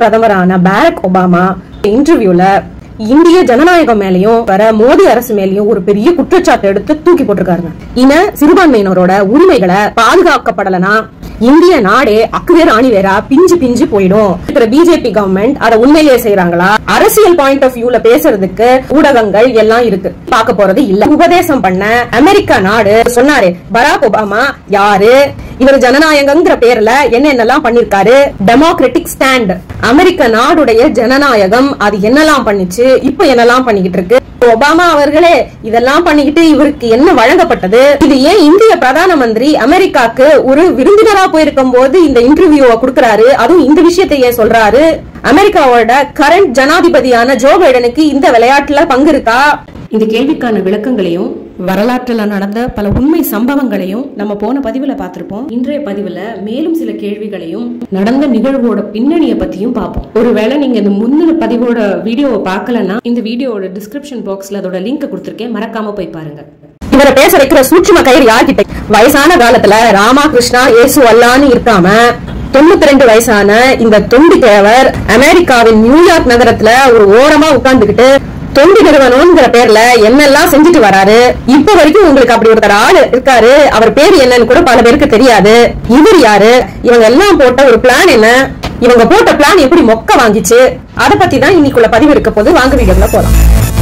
பிரதமரான Barack Obama இன்டர்வியூல இந்திய ஜனநாயகம் மேலயும் வர மோடி அரசு மேலயும் ஒரு பெரிய குற்றச்சாட்டு எடுத்து தூக்கி போட்டிருக்காருங்க இன சிறுபான்மையினரோட உரிமைகளை பாதுகாக்கப்படலனா இந்திய நாடே அக்குவேர் ஆணிவேரா பிஞ்சு பிஞ்சு போயிடும் இருக்கிற பிஜேபி கவர்மெண்ட் அதை உண்மையிலேயே செய்யறாங்களா அரசியல் பாயிண்ட் ஆஃப் வியூல பேசுறதுக்கு ஊடகங்கள் எல்லாம் இருக்கு பார்க்க போறது இல்ல உபதேசம் பண்ண அமெரிக்கா நாடு சொன்னாரு பராக் ஒபாமா யாரு இவர் ஜனநாயகங்கிற பேர்ல என்னென்னலாம் பண்ணிருக்காரு டெமோக்ராட்டிக் ஸ்டாண்ட் அமெரிக்க நாடுடைய ஜனநாயகம் அது என்னெல்லாம் பண்ணிச்சு இப்ப என்னெல்லாம் பண்ணிக்கிட்டு இருக்கு ஒபாமா அவர்களே இதெல்லாம் பண்ணிக்கிட்டு இவருக்கு என்ன வழங்கப்பட்டது இது ஏன் இந்திய பிரதான மந்திரி அமெரிக்காக்கு ஒரு விருந்தினரா போயிருக்கும் போது இந்த இன்டர்வியூவை கொடுக்கறாரு அதுவும் இந்த விஷயத்தை ஏன் சொல்றாரு அமெரிக்காவோட கரண்ட் ஜனாதிபதியான ஜோ பைடனுக்கு இந்த விளையாட்டுல பங்கு இருக்கா இந்த கேள்விக்கான விளக்கங்களையும் வரலாற்றுல நடந்த பல உண்மை சம்பவங்களையும் நம்ம போன பதிவுல பார்த்திருப்போம் இன்றைய பதிவுல மேலும் சில கேள்விகளையும் நடந்த நிகழ்வோட பின்னணியை பத்தியும் பார்ப்போம் ஒருவேளை நீங்க இந்த முந்தின பதிவோட வீடியோவை பார்க்கலன்னா இந்த வீடியோவோட டிஸ்கிரிப்ஷன் பாக்ஸ்ல அதோட லிங்க் கொடுத்திருக்கேன் மறக்காம போய் பாருங்க இவரை பேச வைக்கிற சூட்சும கயிறு யார்கிட்ட வயசான காலத்துல ராமா கிருஷ்ணா இயேசு அல்லான்னு இருக்காம தொண்ணூத்தி ரெண்டு வயசான இந்த தொண்டி தேவர் அமெரிக்காவின் நியூயார்க் நகரத்துல ஒரு ஓரமா உட்கார்ந்துகிட்டு தொண்டு நிறுவனம்ங்கிற பேர்ல என்னெல்லாம் செஞ்சுட்டு வராரு இப்ப வரைக்கும் உங்களுக்கு அப்படி ஒருத்தர் ஆளு இருக்காரு அவர் பேர் என்னன்னு கூட பல பேருக்கு தெரியாது இவர் யாரு இவங்க எல்லாம் போட்ட ஒரு பிளான் என்ன இவங்க போட்ட பிளான் எப்படி மொக்க வாங்கிச்சு அத பத்தி தான் இன்னைக்குள்ள பதிவு இருக்க போது வாங்க வீடியோல போலாம்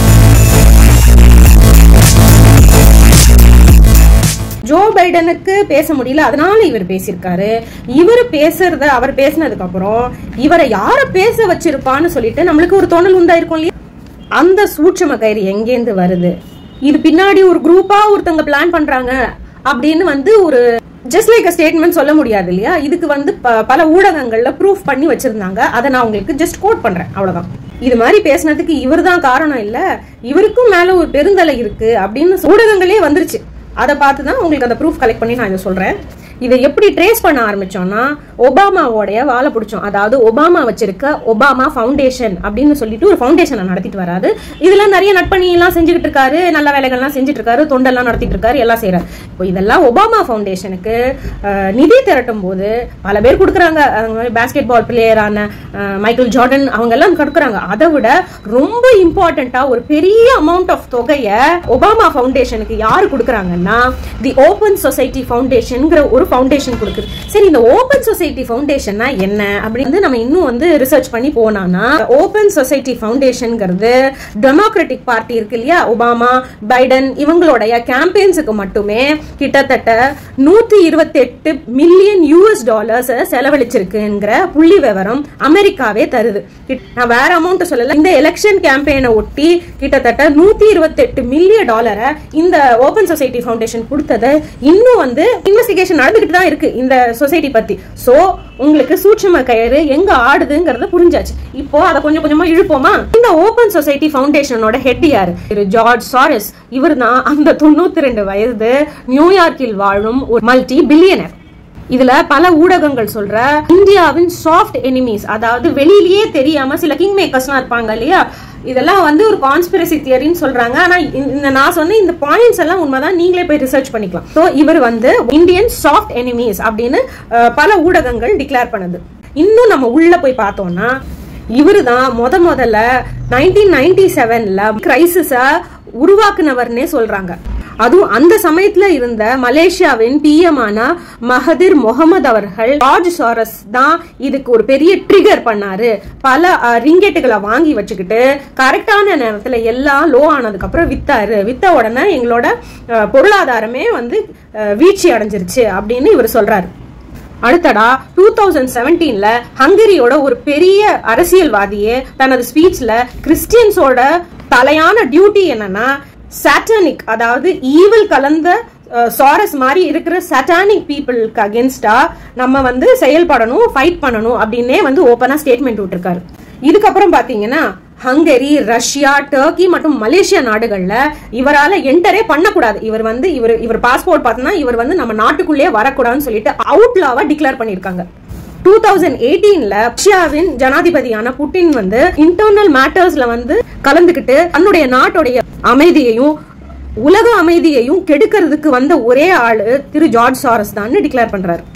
ஜோ பைடனுக்கு பேச முடியல அதனால இவர் பேசியிருக்காரு இவர் பேசுறத அவர் பேசினதுக்கு அப்புறம் இவரை யார பேச வச்சிருப்பான்னு சொல்லிட்டு நம்மளுக்கு ஒரு தோணல் உண்டாயிருக்கும் இல்லையா அந்த சூட்சம கயிறு எங்கேருந்து வருது இது பின்னாடி ஒரு குரூப்பா ஒருத்தங்க பிளான் பண்றாங்க அப்படின்னு வந்து ஒரு ஜஸ்ட் லைக் ஸ்டேட்மெண்ட் சொல்ல முடியாது இல்லையா இதுக்கு வந்து ப- பல ஊடகங்கள்ல ப்ரூஃப் பண்ணி வச்சிருந்தாங்க அதை நான் உங்களுக்கு ஜஸ்ட் கோட் பண்றேன் அவ்வளவுதான் இது மாதிரி பேசுனதுக்கு இவர்தான் காரணம் இல்ல இவருக்கும் மேல ஒரு பெருந்தலை இருக்கு அப்படின்னு ஊடகங்களே வந்துருச்சு அதை பார்த்து தான் உங்களுக்கு அந்த ப்ரூஃப் கலெக்ட் பண்ணி நான் இதை சொல்றேன் இதை எப்படி ட்ரேஸ் பண்ண ஆரம்பிச்சோம்னா ஒபாமாவோடைய வாழை பிடிச்சோம் அதாவது ஒபாமா வச்சிருக்க ஒபாமா ஃபவுண்டேஷன் அப்படின்னு சொல்லிட்டு ஒரு ஃபவுண்டேஷனை நடத்திட்டு வராரு இதுல நிறைய நட்பணி எல்லாம் செஞ்சுக்கிட்டு இருக்காரு நல்ல வேலைகள்லாம் செஞ்சுட்டு இருக்காரு தொண்டெல்லாம் நடத்திட்டு இருக்காரு எல்லாம் செய்யறாரு இப்போ இதெல்லாம் ஒபாமா ஃபவுண்டேஷனுக்கு அஹ், நிதி திரட்டும் போது பல பேர் கொடுக்குறாங்க பேஸ்கெட் பால் பிளேயரான மைக்கேல் ஜார்டன் அவங்க எல்லாம் கொடுக்குறாங்க அதை விட ரொம்ப இம்பார்ட்டண்டா ஒரு பெரிய அமௌண்ட் ஆஃப் தொகையை ஒபாமா ஃபவுண்டேஷனுக்கு யாரு கொடுக்குறாங்கன்னா தி ஓபன் சொசைட்டி ஃபவுண்டேஷன்ங்கிற ஒரு ஃபவுண்டேஷன் கொடுக்குது சரி இந்த ஓபன் சொசைட்டி ஃபவுண்டேஷன்னா என்ன அப்படின்னு நம்ம இன்னும் வந்து ரிசர்ச் பண்ணி போனோம்னா ஓபன் சொசைட்டி ஃபவுண்டேஷன்ங்கிறது டெமோக்ராட்டிக் பார்ட்டி இருக்கு இல்லையா ஒபாமா பைடன் இவங்களுடைய கேம்பெயின்ஸுக்கு மட்டுமே கிட்டத்தட்ட நூத்தி இருபத்தி எட்டு மில்லியன் யூஎஸ் டாலர்ஸ் செலவழிச்சிருக்குங்கிற புள்ளி விவரம் அமெரிக்காவே தருது கிட்- நான் வேற அமௌண்ட் சொல்லல இந்த எலெக்ஷன் கேம்பெயினை ஒட்டி கிட்டத்தட்ட நூத்தி இருபத்தி எட்டு மில்லியன் டாலரை இந்த ஓபன் சொசைட்டி ஃபவுண்டேஷன் கொடுத்தது இன்னும் வந்து இன்வெஸ்டிகேஷன் நடந்துகிட்டு தான் இருக்கு இந்த சொசைட்டி பத்தி சோ உங்களுக்கு சூட்சும கயிறு எங்க ஆடுதுங்கிறத புரிஞ்சாச்சு இப்போ அதை கொஞ்சம் கொஞ்சமா இழுப்போமா இந்த ஓபன் சொசைட்டி ஃபவுண்டேஷனோட ஹெட் யாரு திரு ஜார்ஜ் சாரஸ் இவர் தான் அந்த தொண்ணூத்தி ரெண்டு வயது நியூயார்க்கில் வாழும் ஒரு மல்டி பில்லியனர் இதுல பல ஊடகங்கள் சொல்ற இந்தியாவின் சாஃப்ட் எனிமீஸ் அதாவது வெளியிலேயே தெரியாம சில கிங் மேக்கர்ஸ்லாம் இருப்பாங்க இல்லையா இதெல்லாம் வந்து ஒரு கான்ஸ்பிரசி தியரின்னு சொல்றாங்க ஆனா இந்த- இந்த நான் சொன்ன இந்த பாயிண்ட்ஸ் எல்லாம் உண்மைதான் நீங்களே போய் ரிசர்ச் பண்ணிக்கலாம் ஸோ இவர் வந்து இந்தியன் சாஃப்ட் எனிமீஸ் அப்படின்னு அஹ், பல ஊடகங்கள் டிக்ளேர் பண்ணுது இன்னும் நம்ம உள்ள போய் பார்த்தோம்னா இவரு தான் முத முதல்ல நைன்டீன் நைன்டி செவன்ல கிரைசிஸ உருவாக்குனவர்னே சொல்றாங்க அதுவும் அந்த சமயத்துல இருந்த மலேசியாவின் பிஎமான மஹதிர் முகமது அவர்கள் ஜார்ஜ் சாரஸ் தான் இதுக்கு ஒரு பெரிய ட்ரிகர் பண்ணாரு பல ரிங்கெட்டுகளை வாங்கி வச்சுக்கிட்டு கரெக்டான நேரத்துல எல்லாம் லோ ஆனதுக்கு அப்புறம் வித்தாரு வித்த உடனே எங்களோட அஹ், பொருளாதாரமே வந்து அஹ், வீழ்ச்சி அடைஞ்சிருச்சு அப்படின்னு இவர் சொல்றாரு அடுத்தடா டூ தௌசண்ட் செவன்டீன்ல ஹங்கரியோட ஒரு பெரிய அரசியல்வாதியே தனது ஸ்பீச்ல கிறிஸ்டியன்ஸோட தலையான டியூட்டி என்னன்னா சாட்டானிக் அதாவது ஈவில் கலந்த சாரஸ் மாதிரி இருக்கிற சட்டானிக் பீப்புளுக்கு அகேன்ஸ்டா நம்ம வந்து செயல்படணும் ஃபைட் பண்ணணும் அப்படின்னே வந்து ஓப்பனா ஸ்டேட்மெண்ட் விட்டுருக்காரு இதுக்கப்புறம் பாத்தீங்கன்னா ஹங்கரி ரஷ்யா டர்க்கி மற்றும் மலேசியா நாடுகள்ல இவரால என்டரே பண்ணக்கூடாது இவர் வந்து இவர் இவர் பாஸ்போர்ட் பார்த்தோன்னா இவர் வந்து நம்ம நாட்டுக்குள்ளேயே வரக்கூடாதுன்னு சொல்லிட்டு அவுட்லாவா டிக்ளேர் பண்ணிருக்காங்க டூ தௌசண்ட் எயிட்டீன்ல ரஷ்யாவின் ஜனாதிபதியான புட்டின் வந்து இன்டர்னல் மேட்டர்ஸ்ல வந்து கலந்துக்கிட்டு தன்னுடைய நாட்டுடைய அமைதியையும் உலக அமைதியையும் கெடுக்கிறதுக்கு வந்த ஒரே ஆளு திரு ஜார்ஜ் சாரஸ் தான் டிக்ளேர் பண்றாரு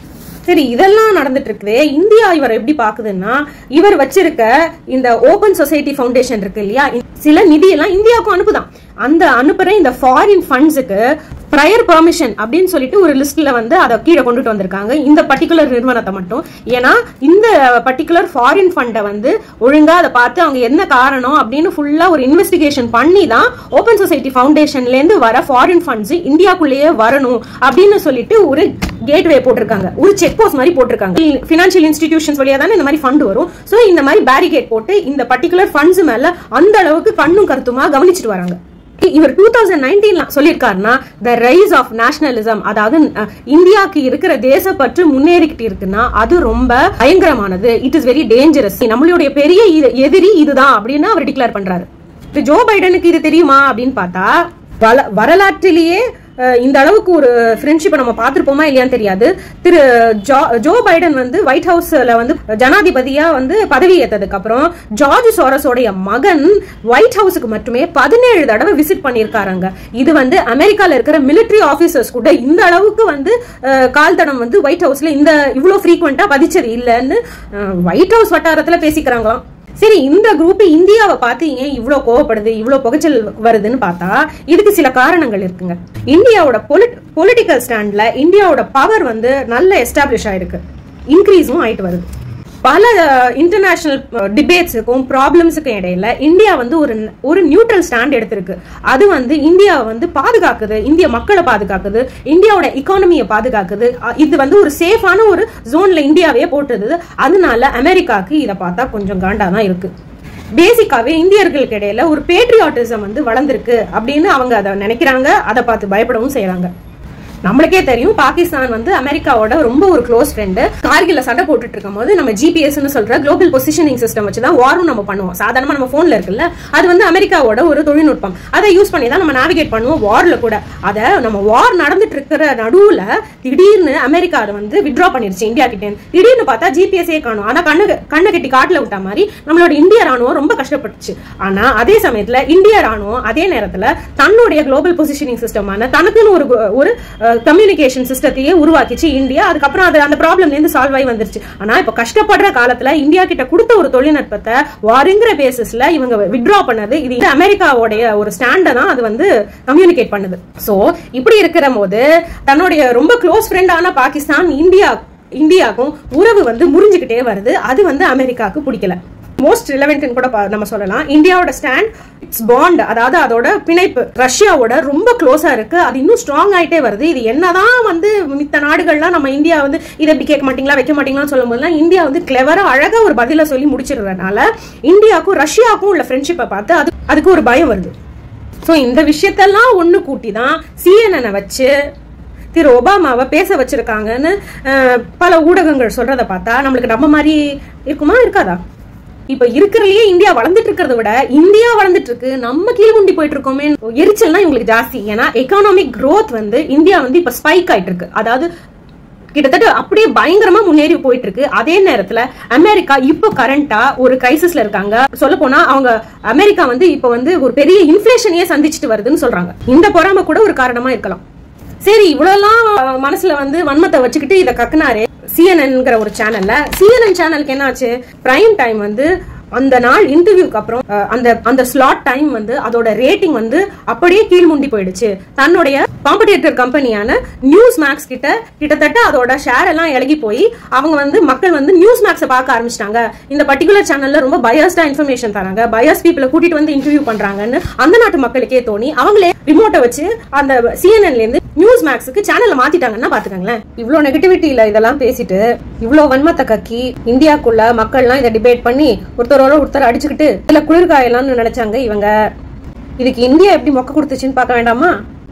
சரி இதெல்லாம் நடந்துட்டு இருக்குது இந்தியா இவர் எப்படி பாக்குதுன்னா இவர் வச்சிருக்க இந்த ஓபன் சொசைட்டி ஃபவுண்டேஷன் இருக்கு இல்லையா சில நிதியெல்லாம் இந்தியாவுக்கும் அனுப்புதான் அந்த அனுப்புற இந்த ஃபாரின் ஃபண்ட்ஸுக்கு ப்ரையர் பெர்மிஷன் அப்படின்னு சொல்லிட்டு ஒரு லிஸ்ட்ல வந்து அதை கீழே கொண்டுட்டு வந்திருக்காங்க இந்த பர்டிகுலர் நிறுவனத்தை மட்டும் ஏன்னா இந்த பர்டிகுலர் ஃபாரின் ஃபண்டை வந்து ஒழுங்கா அதை பார்த்து அவங்க என்ன காரணம் அப்படின்னு ஃபுல்லா ஒரு இன்வெஸ்டிகேஷன் பண்ணி தான் ஓபன் சொசைட்டி ஃபவுண்டேஷன்ல இருந்து வர ஃபாரின் ஃபண்ட்ஸ் இந்தியாக்குள்ளேயே வரணும் அப்படின்னு சொல்லிட்டு ஒரு கேட்வே போட்டிருக்காங்க ஒரு செக் போஸ்ட் மாதிரி போட்டிருக்காங்க ஃபினான்ஷியல் இன்ஸ்டிடியூஷன்ஸ் வழியா தானே இந்த மாதிரி ஃபண்ட் வரும் ஸோ இந்த மாதிரி பேரிகேட் போட்டு இந்த பர்டிகுலர் ஃபண்ட்ஸ் மேல அந்த அளவுக்கு கண்ணும் கருத்துமா கவனிச்சிட்டு வராங்க இவர் டூ தௌசண்ட் நைன்டீன்ல சொல்லியிருக்காருன்னா த ரைஸ் ஆஃப் நேஷனலிசம் அதாவது அஹ், இந்தியாக்கு இருக்கிற தேசப்பற்று முன்னேறிக்கிட்டு இருக்குன்னா அது ரொம்ப பயங்கரமானது இட் இஸ் வெரி டேஞ்சரஸ் நம்மளுடைய பெரிய இ- எதிரி இதுதான் அப்படின்னு அவர் டிக்ளேர் பண்றாரு இது ஜோ பைடனுக்கு இது தெரியுமா அப்படின்னு பார்த்தா வல- வரலாற்றிலேயே அஹ், இந்த அளவுக்கு ஒரு ஃப்ரெண்ட்ஷிப்பை நம்ம பார்த்திருப்போமா இல்லையான்னு தெரியாது திரு ஜோ- ஜோ பைடன் வந்து ஒயிட் ஹவுஸ்ல வந்து ஜனாதிபதியா வந்து பதவி ஏற்றதுக்கு அப்புறம் ஜார்ஜ் சோரஸோடைய மகன் ஒயிட் ஹவுஸுக்கு மட்டுமே பதினேழு தடவை விசிட் பண்ணியிருக்காருங்க இது வந்து அமெரிக்கால இருக்கிற military ஆபீசர்ஸ் கூட இந்த அளவுக்கு வந்து அஹ், கால் தடம் வந்து ஒயிட் ஹவுஸ்ல இந்த இவ்வளவு ஃப்ரீக்வெண்டா பதிச்சது இல்லைன்னு ஒயிட் ஹவுஸ் வட்டாரத்துல பேசிக்கிறாங்களாம் சரி இந்த குரூப் இந்தியாவை பார்த்து ஏன் இவ்வளோ கோவப்படுது இவ்வளோ புகைச்சல் வருதுன்னு பார்த்தா இதுக்கு சில காரணங்கள் இருக்குங்க இந்தியாவோட பொலிட்டிக்கல் ஸ்டாண்ட்ல இந்தியாவோட பவர் வந்து நல்ல எஸ்டாப்ளிஷ் ஆயிருக்கு இன்க்ரீஸும் ஆயிட்டு வருது பல இன்டர்நேஷனல் டிபேட்ஸுக்கும் ப்ராப்ளம்ஸுக்கும் இடையில இந்தியா வந்து ஒரு ஒரு நியூட்ரல் ஸ்டாண்ட் எடுத்திருக்கு அது வந்து இந்தியாவை வந்து பாதுகாக்குது இந்திய மக்களை பாதுகாக்குது இந்தியாவோட எக்கானமியை பாதுகாக்குது அ- இது வந்து ஒரு சேஃபான ஒரு ஜோன்ல இந்தியாவே போட்டுது அதனால அமெரிக்காக்கு இதை பார்த்தா கொஞ்சம் காண்டா தான் இருக்கு பேசிக்காவே இந்தியர்களுக்கு இடையில ஒரு பேட்ரியாட்டிசம் வந்து வளர்ந்துருக்கு அப்படின்னு அவங்க அதை நினைக்கிறாங்க அதை பார்த்து பயப்படவும் செய்றாங்க நம்மளுக்கே தெரியும் பாகிஸ்தான் வந்து அமெரிக்காவோட ரொம்ப ஒரு க்ளோஸ் ஃப்ரெண்டு கார்கில்ல சண்டை போட்டுட்டு இருக்கும் போது நம்ம ஜிபிஎஸ்னு சொல்ற குளோபல் பொசிஷனிங் சிஸ்டம் வச்சு தான் வாரும் நம்ம பண்ணுவோம் சாதாரணமா நம்ம போன்ல இருக்குல்ல அது வந்து அமெரிக்காவோட ஒரு தொழில்நுட்பம் அதை யூஸ் பண்ணி தான் நம்ம நேவிகேட் பண்ணுவோம் வார்ல கூட அதை நம்ம வார் நடந்துட்டு இருக்கிற நடுவுல திடீர்னு அமெரிக்கா அதை வந்து வித்ட்ரா பண்ணிருச்சு இந்தியா கிட்ட இருந்து. திடீர்னு பார்த்தா ஜிபிஎஸ்ஏ காணும் ஆனா கண்ணு கண்ணை கட்டி காட்டுல விட்ட மாதிரி நம்மளோட இந்திய ராணுவம் ரொம்ப கஷ்டப்பட்டுச்சு ஆனா அதே சமயத்துல இந்திய ராணுவம் அதே நேரத்துல தன்னுடைய குளோபல் பொசிஷனிங் சிஸ்டமான தனக்குன்னு ஒரு கு- ஒரு கம்யூனிகேஷன் சிஸ்டத்தையே உருவாக்கிச்சு இந்தியா அதுக்கப்புறம் அது அந்த ப்ராப்ளம்ல இருந்து சால்வ் ஆகி வந்துருச்சு ஆனா இப்ப கஷ்டப்படுற காலத்துல இந்தியா கிட்ட கொடுத்த ஒரு தொழில்நுட்பத்தை வாருங்கிற பேசிஸ்ல இவங்க வித்ட்ரா பண்ணது இது இந்த அமெரிக்காவோடைய ஒரு ஸ்டாண்டை தான் அது வந்து கம்யூனிகேட் பண்ணுது சோ இப்படி இருக்கிற போது தன்னுடைய ரொம்ப க்ளோஸ் ஃப்ரெண்டான பாகிஸ்தான் இந்தியா இந்தியாவுக்கும் உறவு வந்து முறிஞ்சுக்கிட்டே வருது அது வந்து அமெரிக்காவுக்கு பிடிக்கல மோஸ்ட் ரிலவென்ட் கூட பா- நம்ம சொல்லலாம் இந்தியாவோட ஸ்டாண்ட் இட்ஸ் பாண்ட் அதாவது அதோட பிணைப்பு ரஷ்யாவோட ரொம்ப க்ளோஸா இருக்கு அது இன்னும் ஸ்ட்ராங் ஆயிட்டே வருது இது என்னதான் வந்து மித்த நாடுகள்லாம் நம்ம இந்தியா வந்து இதை எப்படி கேட்க மாட்டீங்களா வைக்க மாட்டீங்களான்னு சொல்லும் போதுலாம் இந்தியா வந்து கிளவரா அழகா ஒரு பதில சொல்லி முடிச்சிடுறதுனால இந்தியாவுக்கும் ரஷ்யாவுக்கும் உள்ள ஃப்ரெண்ட்ஷிப்பை பார்த்து அது அதுக்கு ஒரு பயம் வருது ஸோ இந்த விஷயத்தெல்லாம் ஒன்று கூட்டி தான் சிஎன்எனை வச்சு திரு ஒபாமாவை பேச வச்சிருக்காங்கன்னு அஹ், பல ஊடகங்கள் சொல்றத பார்த்தா நம்மளுக்கு நம்ம மாதிரி இருக்குமா இருக்காதா இப்ப இருக்கிறதுலயே இந்தியா வளர்ந்துட்டு இருக்கிறத விட இந்தியா வளர்ந்துட்டு இருக்கு நம்ம கீழ்குண்டி போயிட்டு இருக்கோமே எரிச்சல் தான் இவங்களுக்கு ஜாஸ்தி ஏன்னா எக்கானாமிக் growth வந்து இந்தியா வந்து இப்ப ஸ்பைக் ஆயிட்டு இருக்கு அதாவது கிட்டத்தட்ட அப்படியே பயங்கரமா முன்னேறி போயிட்டு இருக்கு அதே நேரத்துல அமெரிக்கா இப்போ கரண்டா ஒரு கிரைசிஸ்ல இருக்காங்க சொல்ல போனா அவங்க அமெரிக்கா வந்து இப்போ வந்து ஒரு பெரிய இன்ஃபிளேஷனையே சந்திச்சுட்டு வருதுன்னு சொல்றாங்க இந்த பொறாம கூட ஒரு காரணமா இருக்கலாம் சரி இவ்வளவுலாம் அஹ், மனசுல வந்து வன்மத்தை வச்சுக்கிட்டு இதை கக்குனாரே சிஎன்என்ங்கிற ஒரு சேனல்ல சிஎன்என் சேனலுக்கு என்ன ஆச்சு பிரைம் டைம் வந்து அந்த நாள் இன்டர்வியூக்கு அப்புறம் அஹ், அந்த அந்த ஸ்லாட் டைம் வந்து அதோட ரேட்டிங் வந்து அப்படியே கீழ்முண்டி போயிடுச்சு தன்னுடைய காம்படிட்டர் கம்பெனியான நியூஸ் மேக்ஸ் கிட்ட கிட்டத்தட்ட அதோட ஷேர் எல்லாம் இறங்கி போய் அவங்க வந்து மக்கள் வந்து நியூஸ் மேக்ஸை பார்க்க ஆரம்பிச்சிட்டாங்க இந்த பர்டிகுலர் சேனல்ல ரொம்ப பயஸ்டா இன்ஃபர்மேஷன் தராங்க பயஸ் பீப்புளை கூட்டிட்டு வந்து இன்டர்வியூ பண்றாங்கன்னு அந்த நாட்டு மக்களுக்கே தோணி அவங்களே ரிமோட்டை வச்சு அந்த சிஎன்என்ல இருந்து நியூஸ் மேக்ஸுக்கு சேனலை மாத்திட்டாங்கன்னா பாத்துக்கங்களேன் இவ்ளோ நெகட்டிவிட்டியில இதெல்லாம் பேசிட்டு இவ்ளோ வன்மத்தை கக்கி இந்தியாக்குள்ள மக்கள்லாம் இதை டிபேட் பண்ணி ஒருத்தரோட ஒருத்தர் அடிச்சுக்கிட்டு இதுல குளிர்காயலாம்னு நினைச்சாங்க இவங்க இதுக்கு இந்தியா எப்படி மொக்க கொடுத்துச்சுன்னு பார்க்க வேண்டாமா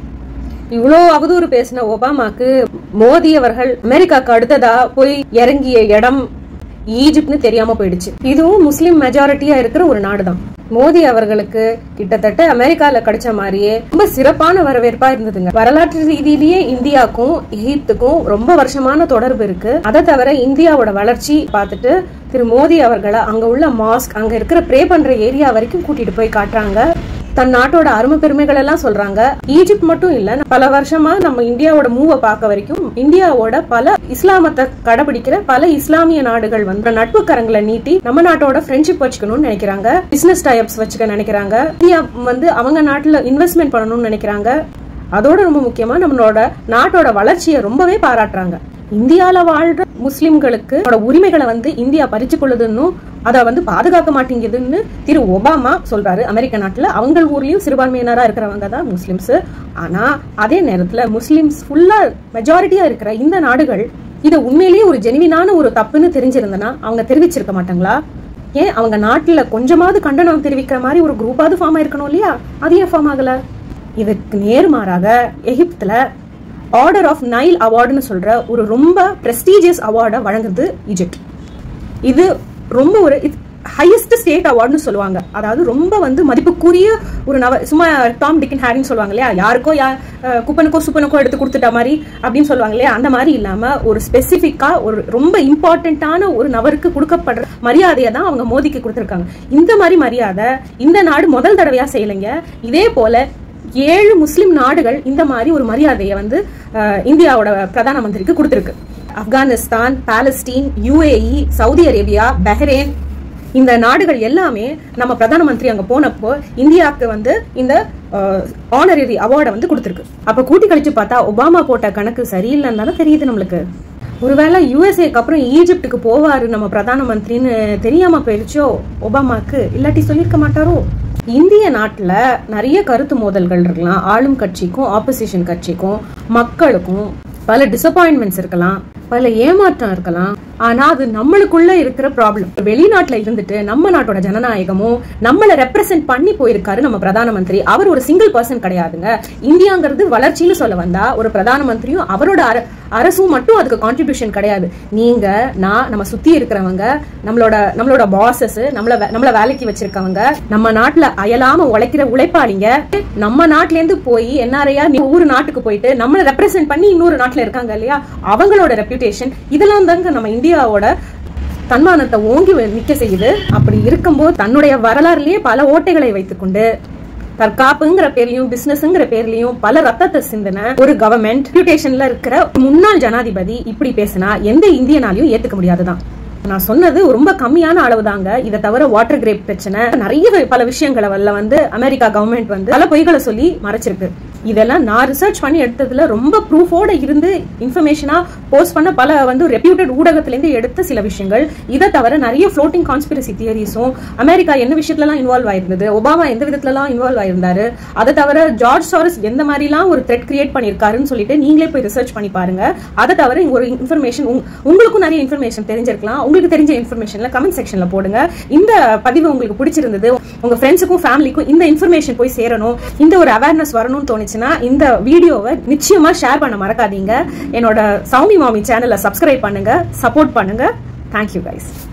இவ்வளோ அவதூறு பேசின ஒபாமாக்கு மோடி அவர்கள் அமெரிக்காக்கு அடுத்ததா போய் இறங்கிய இடம் ஈஜிப்ட்னு தெரியாம போயிடுச்சு இதுவும் முஸ்லிம் மெஜாரிட்டியா இருக்கிற ஒரு நாடுதான் மோடி அவர்களுக்கு கிட்டத்தட்ட அமெரிக்கால கிடைச்ச மாதிரியே ரொம்ப சிறப்பான வரவேற்பா இருந்ததுங்க வரலாற்று ரீதியிலேயே இந்தியாவுக்கும் எகிப்துக்கும் ரொம்ப வருஷமான தொடர்பு இருக்கு அதை தவிர இந்தியாவோட வளர்ச்சி பார்த்துட்டு திரு மோடி அவர்களை அங்க உள்ள மாஸ்க் அங்க இருக்கிற ப்ரே பண்ற ஏரியா வரைக்கும் கூட்டிட்டு போய் காட்டுறாங்க தன் நாட்டோட அருமை பெருமைகள் எல்லாம் சொல்றாங்க ஈஜிப்ட் மட்டும் இல்ல பல வருஷமா நம்ம இந்தியாவோட மூவை பார்க்க வரைக்கும் இந்தியாவோட பல இஸ்லாமத்தை கடைபிடிக்கிற பல இஸ்லாமிய நாடுகள் வந்து நட்பு கரங்களை நீட்டி நம்ம நாட்டோட ஃப்ரெண்ட்ஷிப் வச்சுக்கணும்னு நினைக்கிறாங்க பிசினஸ் டைப்ஸ் வச்சுக்க நினைக்கிறாங்க இந்தியா வந்து அவங்க நாட்டுல இன்வெஸ்ட்மெண்ட் பண்ணணும்னு நினைக்கிறாங்க அதோட ரொம்ப முக்கியமா நம்மளோட நாட்டோட வளர்ச்சியை ரொம்பவே பாராட்டுறாங்க இந்தியால வாழ்ற முஸ்லிம்களுக்கு அவரோட உரிமைகளை வந்து இந்தியா பறிச்சு கொள்ளுதுன்னு அதை வந்து பாதுகாக்க மாட்டேங்குதுன்னு திரு ஒபாமா சொல்றாரு அமெரிக்க நாட்டுல அவங்க ஊர்லயும் சிறுபான்மையினரா இருக்கிறவங்க தான் முஸ்லிம்ஸ் ஆனா அதே நேரத்துல முஸ்லிம்ஸ் ஃபுல்லா மெஜாரிட்டியா இருக்கிற இந்த நாடுகள் இதை உண்மையிலேயே ஒரு ஜெனுவினான ஒரு தப்புன்னு தெரிஞ்சிருந்தனா அவங்க தெரிவிச்சிருக்க மாட்டாங்களா ஏன் அவங்க நாட்டுல கொஞ்சமாவது கண்டனம் தெரிவிக்கிற மாதிரி ஒரு குரூப்பாவது ஃபார்ம் ஆயிருக்கணும் இல்லையா அது ஏன் ஃபார்ம் ஆகல இதுக்கு நேர்மாறாக எகிப்துல ஆர்டர் ஆஃப் நைல் அவார்டுன்னு சொல்ற ஒரு ரொம்ப பிரஸ்டீஜியஸ் அவார்டை வழங்குது ஈஜிப்ட் இது ரொம்ப ஒரு ஹையஸ்ட் ஸ்டேட் அவார்டுன்னு சொல்லுவாங்க அதாவது ரொம்ப வந்து மதிப்புக்குரிய ஒரு நவ சும்மா டாம் டிக்கன் ஹேரின்னு சொல்லுவாங்க இல்லையா யாருக்கோ யா அஹ் குப்பனுக்கோ சுப்பனுக்கோ எடுத்து கொடுத்துட்ட மாதிரி அப்படின்னு சொல்லுவாங்க இல்லையா அந்த மாதிரி இல்லாம ஒரு ஸ்பெசிஃபிக்கா ஒரு ரொம்ப இம்பார்ட்டன்டான ஒரு நபருக்கு கொடுக்கப்படுற மரியாதையை தான் அவங்க மோதிக்கு கொடுத்துருக்காங்க இந்த மாதிரி மரியாதை இந்த நாடு முதல் தடவையா செய்யலைங்க இதே போல ஏழு முஸ்லிம் நாடுகள் இந்த மாதிரி ஒரு மரியாதையை வந்து அஹ், இந்தியாவோட பிரதான மந்திரிக்கு கொடுத்துருக்கு Afghanistan Palestine UAE Saudi Arabia Bahrain இந்த நாடுகள் எல்லாமே நம்ம பிரதான மந்திரி அங்க போனப்போ இந்தியாவுக்கு வந்து இந்த ஆனரரி அவார்டை வந்து கொடுத்துருக்கு அப்ப கூட்டி கழிச்சு பார்த்தா ஒபாமா போட்ட கணக்கு சரியில்லைன்னு தானே தெரியுது நம்மளுக்கு ஒருவேளை யுஎஸ்ஏக்கு அப்புறம் ஈஜிப்டுக்கு போவாரு நம்ம பிரதான மந்திரின்னு தெரியாம போயிருச்சோ ஒபாமாக்கு இல்லாட்டி சொல்லியிருக்க மாட்டாரோ இந்திய நாட்டுல நிறைய கருத்து மோதல்கள் இருக்கலாம் ஆளும் கட்சிக்கும் ஆப்போசிஷன் கட்சிக்கும் மக்களுக்கும் பல டிசப்பாயின்மெண்ட்ஸ் இருக்கலாம் பல ஏமாற்றம் இருக்கலாம் ஆனா அது நம்மளுக்குள்ள இருக்கிற ப்ராப்ளம் வெளிநாட்டுல இருந்துட்டு நம்ம நாட்டோட ஜனநாயகமும் நம்மளை ரெப்ரசென்ட் பண்ணி போயிருக்காரு நம்ம பிரதான மந்திரி அவர் ஒரு சிங்கிள் பர்சன் கிடையாதுங்க இந்தியாங்கிறது வளர்ச்சின்னு சொல்ல வந்தா ஒரு பிரதான மந்திரியும் அவரோட அர- அரசும் மட்டும் அதுக்கு கான்ட்ரிபியூஷன் கிடையாது நீங்க நான் நம்ம சுத்தி இருக்கிறவங்க நம்மளோட நம்மளோட பாசஸ் நம்மள வே- நம்மள வேலைக்கு வச்சிருக்கவங்க நம்ம நாட்டுல அயலாம உழைக்கிற உழைப்பாளிங்க நம்ம நாட்டுல இருந்து போய் என்ஆர்ஐயா ஒவ்வொரு நாட்டுக்கு போயிட்டு நம்மளை ரெப்ரசென்ட் பண்ணி இன்னொரு நாட்டுல இருக்காங்க இல்லையா அவங்களோட ரெப்யூட்டேஷன் இதெல்லாம் தாங்க நம்ம இந்தியாவோட தன்மானத்தை ஓங்கி வ- நிக்க செய்யுது அப்படி இருக்கும்போது தன்னுடைய வரலாறுலயே பல ஓட்டைகளை வைத்துக்கொண்டு தற்காப்புங்கிற பேர்லயும் பிசினஸ்ங்கிற பேர்லயும் பல ரத்தத்தை சிந்தின ஒரு கவர்மெண்ட் ரெப்யூட்டேஷன்ல இருக்கிற முன்னாள் ஜனாதிபதி இப்படி பேசினா எந்த இந்தியனாலையும் ஏத்துக்க முடியாதுதான் நான் சொன்னது ரொம்ப கம்மியான அளவு தாங்க இதை தவிர வாட்டர் கிரேப் பிரச்சனை நிறைய பல விஷயங்களை வல்ல வந்து அமெரிக்கா கவர்மெண்ட் வந்து பல பொய்களை சொல்லி மறைச்சிருக்கு இதெல்லாம் நான் ரிசர்ச் பண்ணி எடுத்ததுல ரொம்ப ப்ரூஃபோட இருந்து இன்ஃபர்மேஷனா போஸ்ட் பண்ண பல வந்து ரெப்யூட்டட் ஊடகத்திலேருந்து எடுத்த சில விஷயங்கள் இதை தவிர நிறைய ஃப்ளோட்டிங் கான்ஸ்பிரசி தியரிஸும் அமெரிக்கா என்ன விஷயத்துலலாம் இன்வால்வ் ஆயிருந்தது ஒபாமா எந்த விதத்துலலாம் இன்வால்வ் ஆயிருந்தாரு அதை தவிர ஜார்ஜ் சாரஸ் எந்த மாதிரிலாம் ஒரு த்ரெட் கிரியேட் பண்ணியிருக்காருன்னு சொல்லிட்டு நீங்களே போய் ரிசர்ச் பண்ணி பாருங்க அதை தவிர இங்க ஒரு இன்ஃபர்மேஷன் உங்களுக்கும் நிறைய இன்ஃபர்மேஷன் தெரிஞ்சிருக்கலாம் உங்களுக்கு தெரிஞ்ச இன்ஃபர்மேஷன்ல கமெண்ட் செக்ஷன்ல போடுங்க இந்த பதிவு உங்களுக்கு பிடிச்சிருந்தது உங்க ஃப்ரெண்ட்ஸுக்கும் ஃபேமிலிக்கும் இந்த இன்ஃபர்மேஷன் போய் சேரணும் இந்த ஒரு அவேர்னஸ் வரணும்னு தோணுச்சுன்னா இந்த வீடியோவை நிச்சயமா ஷேர் பண்ண மறக்காதீங்க என்னோட சௌமி மாமி சேனலை சப்ஸ்கிரைப் பண்ணுங்க சப்போர்ட் பண்ணுங்க தேங்க்யூ கைஸ்